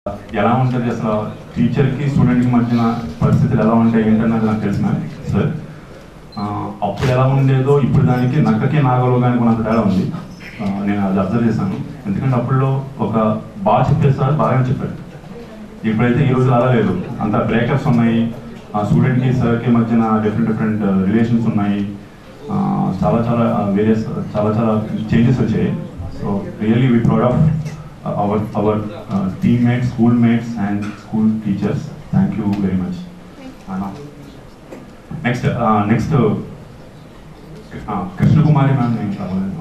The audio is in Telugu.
ఎలా ఉంటుంది అసలు టీచర్కి స్టూడెంట్కి మధ్యన పరిస్థితులు ఎలా ఉంటాయి ఏంటన్నది నాకు తెలిసిన సార్ ఆ, అప్పుడు ఎలా ఉండేదో ఇప్పుడు దానికి నక్కకి నాగలో కానీ కొన్నంత తేడా ఉంది ఆ, నేను అది అబ్జర్వ్ చేశాను ఎందుకంటే అప్పుడులో ఒక బాగా చెప్పేది సార్ బాగానే చెప్పారు ఇప్పుడైతే ఈ రోజు అలా లేదు అంత బ్రేకప్స్ ఉన్నాయి ఆ స్టూడెంట్కి సార్కి మధ్యన డిఫరెంట్ డిఫరెంట్ రిలేషన్స్ ఉన్నాయి ఆ, చాలా చాలా వేరియస్ చాలా చాలా చేంజెస్ వచ్చాయి so really we proud of our our teammates school mates and school teachers thank you very much next next Krishnakumari ma'am నేను కావాలి